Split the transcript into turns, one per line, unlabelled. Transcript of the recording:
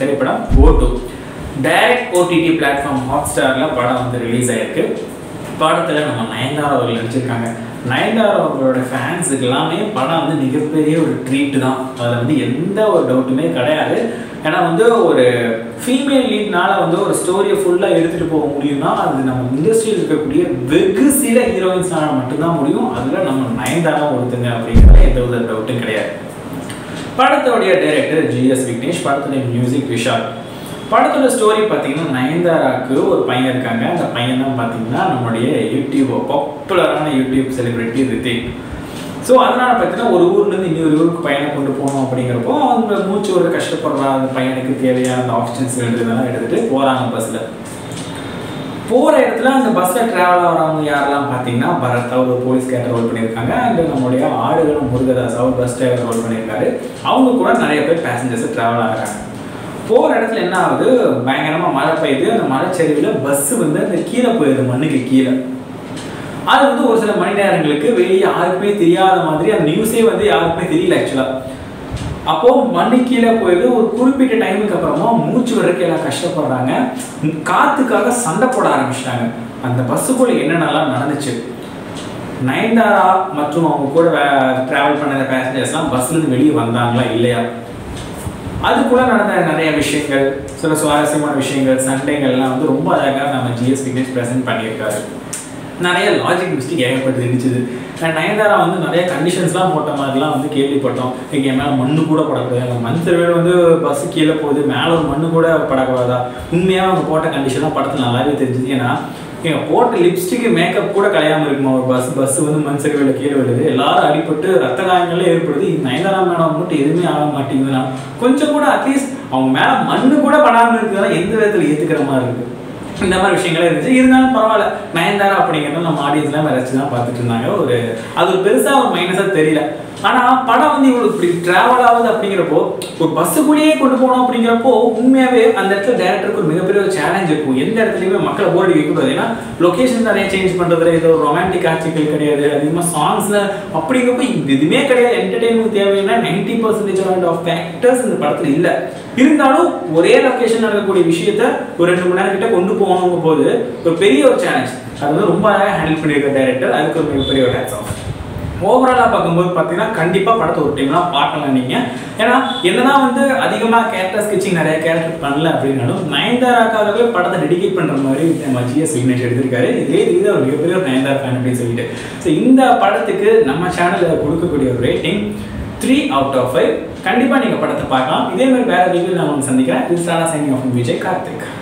திரைப்படம் ஓட்டு direct OTT platform hot ஸ்டாரில் படம் வந்து ரிலீஸ் ஆயிருக்கு படத்தில் நம்ம நயன்தாரா அவர்கள் நடிச்சிருக்காங்க நயன்தாரா அவர்களோட ஃபேன்ஸுக்கு எல்லாமே படம் வந்து மிகப்பெரிய ஒரு ட்ரீட் தான் அதில் வந்து எந்த ஒரு டவுட்டுமே கிடையாது ஏன்னா வந்து ஒரு ஃபீமேல் லீட்னால வந்து ஒரு ஸ்டோரியை ஃபுல்லாக எடுத்துகிட்டு போக முடியும்னா அது நம்ம இண்டஸ்ட்ரியில் இருக்கக்கூடிய வெகு சில ஹீரோயின்ஸ்னால மட்டும்தான் முடியும் அதில் நம்ம நயன்தாரா ஒருத்தங்க அப்படிங்கிறத எந்த ஒரு டவுட்டும் கிடையாது படத்தோடைய டைரக்டர் ஜிஎஸ் விக்னேஷ் படத்துடைய மியூசிக் விஷால் படத்தோட ஸ்டோரி பார்த்தீங்கன்னா நயன்தாராக்கு ஒரு பையன் இருக்காங்க அந்த பையன் தான் பார்த்தீங்கன்னா நம்மளுடைய யூடியூப் பாப்புலரான யூடியூப் செலிபிரிட்டி ரித்திக் ஸோ அதனால் பார்த்தீங்கன்னா ஒரு ஊர்லேருந்து இன்னொரு ஊருக்கு பையனை கொண்டு போகணும் அப்படிங்கிறப்போ அவங்க மூச்சு ஒரு கஷ்டப்படுறா அந்த பையனுக்கு தேவையான அந்த ஆக்சிஜன் சிலிண்டர் இதெல்லாம் எடுத்துகிட்டு போகிறாங்க பஸ்ஸில் போகிற இடத்துல அந்த பஸ்ஸில் ட்ராவல் ஆகிறவங்க யாரெல்லாம் பார்த்தீங்கன்னா பரத் அவர் ஒரு போலீஸ் கேரக்டர் ரோல் பண்ணியிருக்காங்க அண்ட் நம்மளுடைய ஆடுகளும் முருகதாஸ் அவர் பஸ் டிரைவர் ரோல் பண்ணியிருக்காரு அவங்க கூட நிறைய பேர் பேசஞ்சர்ஸ் ட்ராவல் ஆகிறாங்க போகிற இடத்துல என்ன ஆகுது பயங்கரமாக மழை பெய்யுது அந்த மலைச்சரிவில் பஸ்ஸு வந்து அந்த கீழே போயிடுது மண்ணுக்கு கீழே அது வந்து ஒரு சில மணி நேரங்களுக்கு வெளியே யாருக்குமே தெரியாத மாதிரி அந்த நியூஸே வந்து யாருக்குமே தெரியல ஆக்சுவலாக அப்போ மண்ணு கீழே போயிடுது ஒரு குறிப்பிட்ட டைமுக்கு அப்புறமா மூச்சு வரைக்கும் எல்லாம் கஷ்டப்படுறாங்க காத்துக்காக சண்டை போட ஆரம்பிச்சிட்டாங்க அந்த பஸ்ஸுக்குள்ள என்னென்னலாம் நடந்துச்சு நயன்தாரா மற்றும் அவங்க கூட ட்ராவல் பண்ண பேசஞ்சர்ஸ்லாம் பஸ்லேருந்து வெளியே வந்தாங்களா இல்லையா அதுக்குள்ள நடந்த நிறைய விஷயங்கள் சில சுவாரஸ்யமான விஷயங்கள் சண்டைகள்லாம் வந்து ரொம்ப அழகாக நம்ம ஜிஎஸ் விக்னேஷ் ப்ரெசென்ட் பண்ணியிருக்காரு நிறைய லாஜிக் மிஸ்டேக் ஏகப்பட்டு இருந்துச்சு நயன்தாரா வந்து நிறைய கண்டிஷன்ஸ்லாம் போட்ட மாதிரிலாம் வந்து கேள்விப்பட்டோம் இங்கே என் மேலே மண்ணு கூட படக்கூடாது மண் திருவிழா வந்து பஸ் கீழே போகுது மேலே ஒரு மண்ணு கூட படக்கூடாதா உண்மையாக அவங்க போட்ட கண்டிஷன்லாம் படத்தில் நல்லாவே தெரிஞ்சுது ஏன்னா எங்க போட்ட லிப்ஸ்டிக் மேக்கப் கூட கலையாம இருக்குமா ஒரு பஸ் பஸ் வந்து மண் சரிவில் கீழே விழுது எல்லாரும் அடிபட்டு ரத்த காயங்களே ஏற்படுது இது நயன்தாரா மேடம் மட்டும் எதுவுமே ஆக மாட்டேங்குதுன்னா கொஞ்சம் கூட அட்லீஸ்ட் அவங்க மேல மண்ணு கூட படாமல் இருக்குதுன்னா எந்த விதத்தில் ஏத்துக்கிற மாதிரி இருக்கு இந்த மாதிரி விஷயங்களே இருந்துச்சு இருந்தாலும் பரவாயில்ல நயன்தாரா அப்படிங்கிறத நம்ம ஆடியன்ஸ்லாம் ரசிச்சு தான் பார்த்துட்டு இருந்தாங்க ஒரு அது ஒரு பெருசாக ஒரு மைனஸாக தெரியல ஆனால் படம் வந்து இவ்வளோ இப்படி ட்ராவல் ஆகுது அப்படிங்கிறப்போ ஒரு பஸ்ஸுக்குள்ளேயே கொண்டு போகணும் அப்படிங்கிறப்போ உண்மையாகவே அந்த இடத்துல டேரக்டருக்கு ஒரு மிகப்பெரிய ஒரு சேலஞ்ச் இருக்கும் எந்த இடத்துலையுமே மக்களை போர்டு வைக்கக்கூடாது ஏன்னா லொக்கேஷன் நிறைய சேஞ்ச் பண்ணுறதுல ஏதோ ரொமான்டிக் காட்சிகள் கிடையாது அதிகமாக சாங்ஸில் அப்படிங்கிறப்போ இது எதுவுமே கிடையாது என்டர்டெயின்மெண்ட் தேவைன்னா நைன்டி பர்சன்டேஜ் ஆஃப் ஃபேக்டர்ஸ் இந்த படத்தில் இல்லை இருந்தாலும் ஒரே லொக்கேஷன் நடக்கக்கூடிய விஷயத்த ஒரு ரெண்டு மணி நேரம் கிட்ட கொண்டு போகணுங்கும் போது ஒரு பெரிய ஒரு சேலஞ்ச் அது வந்து ரொம்ப அழகாக ஹேண்டில் பண்ணியிருக்க டேரக்டர் அதுக்கு ஒரு மிகப்பெரிய ஒரு ஹேட்ஸ் ஆஃப் ஓவராலாக பார்க்கும்போது பார்த்தீங்கன்னா கண்டிப்பாக படத்தை ஒரு டைம்லாம் பார்க்கலாம் நீங்கள் ஏன்னா என்னதான் வந்து அதிகமாக கேரக்டர் ஸ்கெச்சிங் நிறைய கேரக்டர் பண்ணல அப்படின்னாலும் நயன்தாராக்காகவே படத்தை டெடிகேட் பண்ணுற மாதிரி நம்ம ஜிஎஸ் விக்னேஷ் எடுத்திருக்காரு இதே இது ஒரு மிகப்பெரிய ஒரு நயன்தாரா ஃபேன் அப்படின்னு சொல்லிட்டு ஸோ இந்த படத்துக்கு நம்ம சேனலில் கொடுக்கக்கூடிய ஒரு rating three out of five கண்டிப்பாக நீங்கள் படத்தை பார்க்கலாம் இதே மாதிரி வேறு வீடியோ நான் உங்களுக்கு சந்திக்கிறேன் இது Sara signing off Vijay Karthik